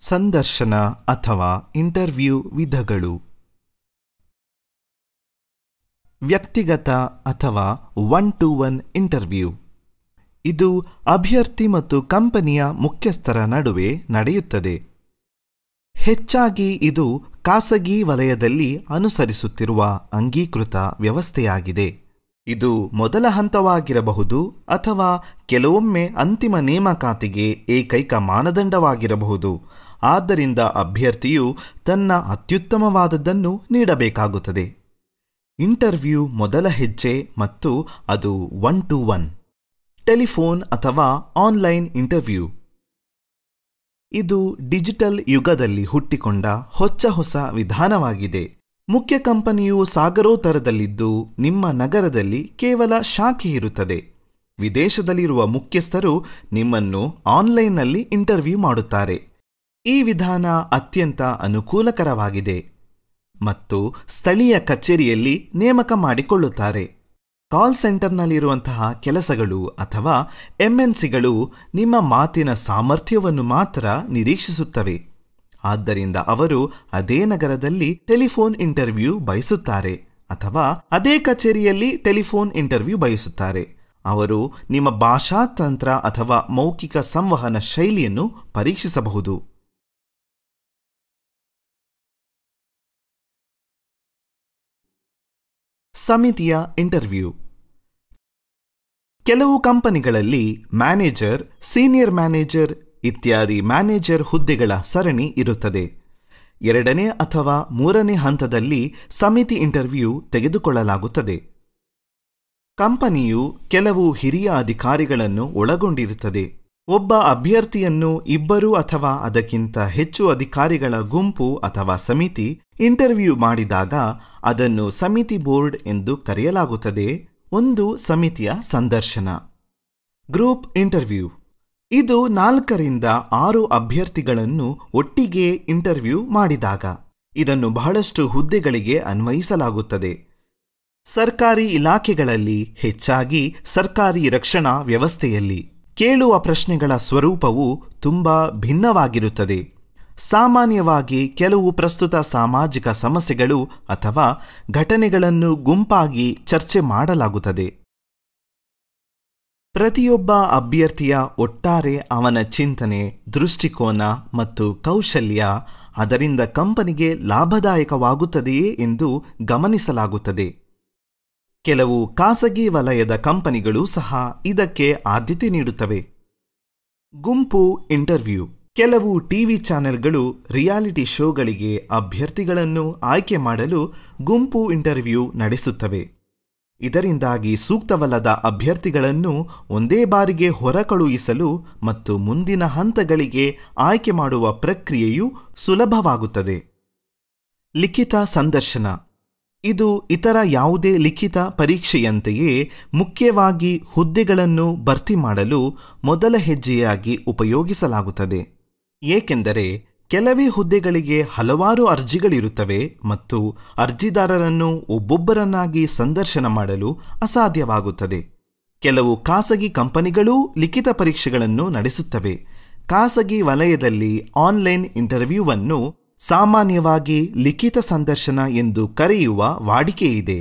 ಸಂದರ್ಶನ ಅಥವಾ ಇಂಟರ್ವ್ಯೂ ವಿಧಗಳು ವ್ಯಕ್ತಿಗತ ಅಥವಾ ಒನ್ ಟು ಒನ್ ಇಂಟರ್ವ್ಯೂ ಇದು ಅಭ್ಯರ್ಥಿ ಮತ್ತು ಕಂಪನಿಯ ಮುಖ್ಯಸ್ಥರ ನಡುವೆ ನಡೆಯುತ್ತದೆ ಹೆಚ್ಚಾಗಿ ಇದು ಖಾಸಗಿ ವಲಯದಲ್ಲಿ ಅನುಸರಿಸುತ್ತಿರುವ ಅಂಗೀಕೃತ ವ್ಯವಸ್ಥೆಯಾಗಿದೆ ಇದು ಮೊದಲ ಹಂತವಾಗಿರಬಹುದು ಅಥವಾ ಕೆಲವೊಮ್ಮೆ ಅಂತಿಮ ನೇಮಕಾತಿಗೆ ಏಕೈಕ ಮಾನದಂಡವಾಗಿರಬಹುದು ಆದ್ದರಿಂದ ಅಭ್ಯರ್ಥಿಯು ತನ್ನ ಅತ್ಯುತ್ತಮವಾದದ್ದನ್ನು ನೀಡಬೇಕಾಗುತ್ತದೆ ಇಂಟರ್ವ್ಯೂ ಮೊದಲ ಹೆಜ್ಜೆ ಮತ್ತು ಅದು ಒನ್ ಟು ಒನ್ ಟೆಲಿಫೋನ್ ಅಥವಾ ಆನ್ಲೈನ್ ಇಂಟರ್ವ್ಯೂ ಇದು ಡಿಜಿಟಲ್ ಯುಗದಲ್ಲಿ ಹುಟ್ಟಿಕೊಂಡ ಹೊಚ್ಚ ಹೊಸ ವಿಧಾನವಾಗಿದೆ ಮುಖ್ಯ ಕಂಪನಿಯು ಸಾಗರೋತ್ತರದಲ್ಲಿದ್ದು ನಿಮ್ಮ ನಗರದಲ್ಲಿ ಕೇವಲ ಶಾಖೆ ಇರುತ್ತದೆ ವಿದೇಶದಲ್ಲಿರುವ ಮುಖ್ಯಸ್ಥರು ನಿಮ್ಮನ್ನು ಆನ್ಲೈನ್ನಲ್ಲಿ ಇಂಟರ್ವ್ಯೂ ಮಾಡುತ್ತಾರೆ ಈ ವಿಧಾನ ಅತ್ಯಂತ ಅನುಕೂಲಕರವಾಗಿದೆ ಮತ್ತು ಸ್ಥಳೀಯ ಕಚೇರಿಯಲ್ಲಿ ನೇಮಕ ಮಾಡಿಕೊಳ್ಳುತ್ತಾರೆ ಕಾಲ್ ಸೆಂಟರ್ನಲ್ಲಿರುವಂತಹ ಕೆಲಸಗಳು ಅಥವಾ ಎಂಎನ್ಸಿಗಳು ನಿಮ್ಮ ಮಾತಿನ ಸಾಮರ್ಥ್ಯವನ್ನು ಮಾತ್ರ ನಿರೀಕ್ಷಿಸುತ್ತವೆ ಆದ್ದರಿಂದ ಅವರು ಅದೇ ನಗರದಲ್ಲಿ ಟೆಲಿಫೋನ್ ಇಂಟರ್ವ್ಯೂ ಬಯಸುತ್ತಾರೆ ಅಥವಾ ಅದೇ ಕಚೇರಿಯಲ್ಲಿ ಟೆಲಿಫೋನ್ ಇಂಟರ್ವ್ಯೂ ಬಯಸುತ್ತಾರೆ ಅವರು ನಿಮ್ಮ ಭಾಷಾ ತಂತ್ರ ಅಥವಾ ಮೌಖಿಕ ಸಂವಹನ ಶೈಲಿಯನ್ನು ಪರೀಕ್ಷಿಸಬಹುದು ಸಮಿತಿಯ ಇಂಟರ್ವ್ಯೂ ಕೆಲವು ಕಂಪನಿಗಳಲ್ಲಿ ಮ್ಯಾನೇಜರ್ ಸೀನಿಯರ್ ಮ್ಯಾನೇಜರ್ ಇತ್ಯಾದಿ ಮ್ಯಾನೇಜರ್ ಹುದ್ದೆಗಳ ಸರಣಿ ಇರುತ್ತದೆ ಎರಡನೇ ಅಥವಾ ಮೂರನೇ ಹಂತದಲ್ಲಿ ಸಮಿತಿ ಇಂಟರ್ವ್ಯೂ ತೆಗೆದುಕೊಳ್ಳಲಾಗುತ್ತದೆ ಕಂಪನಿಯು ಕೆಲವು ಹಿರಿಯ ಅಧಿಕಾರಿಗಳನ್ನು ಒಳಗೊಂಡಿರುತ್ತದೆ ಒಬ್ಬ ಅಭ್ಯರ್ಥಿಯನ್ನು ಇಬ್ಬರು ಅಥವಾ ಅದಕ್ಕಿಂತ ಹೆಚ್ಚು ಅಧಿಕಾರಿಗಳ ಗುಂಪು ಅಥವಾ ಸಮಿತಿ ಇಂಟರ್ವ್ಯೂ ಮಾಡಿದಾಗ ಅದನ್ನು ಸಮಿತಿ ಬೋರ್ಡ್ ಎಂದು ಕರೆಯಲಾಗುತ್ತದೆ ಒಂದು ಸಮಿತಿಯ ಸಂದರ್ಶನ ಗ್ರೂಪ್ ಇಂಟರ್ವ್ಯೂ ಇದು ನಾಲ್ಕರಿಂದ ಆರು ಅಭ್ಯರ್ಥಿಗಳನ್ನು ಒಟ್ಟಿಗೆ ಇಂಟರ್ವ್ಯೂ ಮಾಡಿದಾಗ ಇದನ್ನು ಬಹಳಷ್ಟು ಹುದ್ದೆಗಳಿಗೆ ಅನ್ವಯಿಸಲಾಗುತ್ತದೆ ಸರ್ಕಾರಿ ಇಲಾಖೆಗಳಲ್ಲಿ ಹೆಚ್ಚಾಗಿ ಸರ್ಕಾರಿ ರಕ್ಷಣಾ ವ್ಯವಸ್ಥೆಯಲ್ಲಿ ಕೇಳುವ ಪ್ರಶ್ನೆಗಳ ಸ್ವರೂಪವು ತುಂಬಾ ಭಿನ್ನವಾಗಿರುತ್ತದೆ ಸಾಮಾನ್ಯವಾಗಿ ಕೆಲವು ಪ್ರಸ್ತುತ ಸಾಮಾಜಿಕ ಸಮಸ್ಯೆಗಳು ಅಥವಾ ಘಟನೆಗಳನ್ನು ಗುಂಪಾಗಿ ಚರ್ಚೆ ಮಾಡಲಾಗುತ್ತದೆ ಪ್ರತಿಯೊಬ್ಬ ಅಭ್ಯರ್ಥಿಯ ಒಟ್ಟಾರೆ ಅವನ ಚಿಂತನೆ ದೃಷ್ಟಿಕೋನ ಮತ್ತು ಕೌಶಲ್ಯ ಅದರಿಂದ ಕಂಪನಿಗೆ ಲಾಭದಾಯಕವಾಗುತ್ತದೆಯೇ ಎಂದು ಗಮನಿಸಲಾಗುತ್ತದೆ ಕೆಲವು ಖಾಸಗಿ ವಲಯದ ಕಂಪನಿಗಳು ಸಹ ಇದಕ್ಕೆ ಆದ್ಯತೆ ನೀಡುತ್ತವೆ ಗುಂಪು ಇಂಟರ್ವ್ಯೂ ಕೆಲವು ಟಿವಿ ಚಾನೆಲ್ಗಳು ರಿಯಾಲಿಟಿ ಶೋಗಳಿಗೆ ಅಭ್ಯರ್ಥಿಗಳನ್ನು ಆಯ್ಕೆ ಮಾಡಲು ಗುಂಪು ಇಂಟರ್ವ್ಯೂ ನಡೆಸುತ್ತವೆ ಇದರಿಂದಾಗಿ ಸೂಕ್ತವಲ್ಲದ ಅಭ್ಯರ್ಥಿಗಳನ್ನು ಒಂದೇ ಬಾರಿಗೆ ಹೊರಕಳುಹಿಸಲು ಮತ್ತು ಮುಂದಿನ ಹಂತಗಳಿಗೆ ಆಯ್ಕೆ ಮಾಡುವ ಪ್ರಕ್ರಿಯೆಯು ಸುಲಭವಾಗುತ್ತದೆ ಲಿಖಿತ ಸಂದರ್ಶನ ಇದು ಇತರ ಯಾವುದೇ ಲಿಖಿತ ಪರೀಕ್ಷೆಯಂತೆಯೇ ಮುಖ್ಯವಾಗಿ ಹುದ್ದೆಗಳನ್ನು ಭರ್ತಿ ಮಾಡಲು ಮೊದಲ ಹೆಜ್ಜೆಯಾಗಿ ಉಪಯೋಗಿಸಲಾಗುತ್ತದೆ ಏಕೆಂದರೆ ಕೆಲವೇ ಹುದ್ದೆಗಳಿಗೆ ಹಲವಾರು ಅರ್ಜಿಗಳಿರುತ್ತವೆ ಮತ್ತು ಅರ್ಜಿದಾರರನ್ನು ಒಬ್ಬೊಬ್ಬರನ್ನಾಗಿ ಸಂದರ್ಶನ ಮಾಡಲು ಅಸಾಧ್ಯವಾಗುತ್ತದೆ ಕೆಲವು ಖಾಸಗಿ ಕಂಪನಿಗಳೂ ಲಿಖಿತ ಪರೀಕ್ಷೆಗಳನ್ನು ನಡೆಸುತ್ತವೆ ಖಾಸಗಿ ವಲಯದಲ್ಲಿ ಆನ್ಲೈನ್ ಇಂಟರ್ವ್ಯೂವನ್ನು ಸಾಮಾನ್ಯವಾಗಿ ಲಿಖಿತ ಸಂದರ್ಶನ ಎಂದು ಕರೆಯುವ ವಾಡಿಕೆಯಿದೆ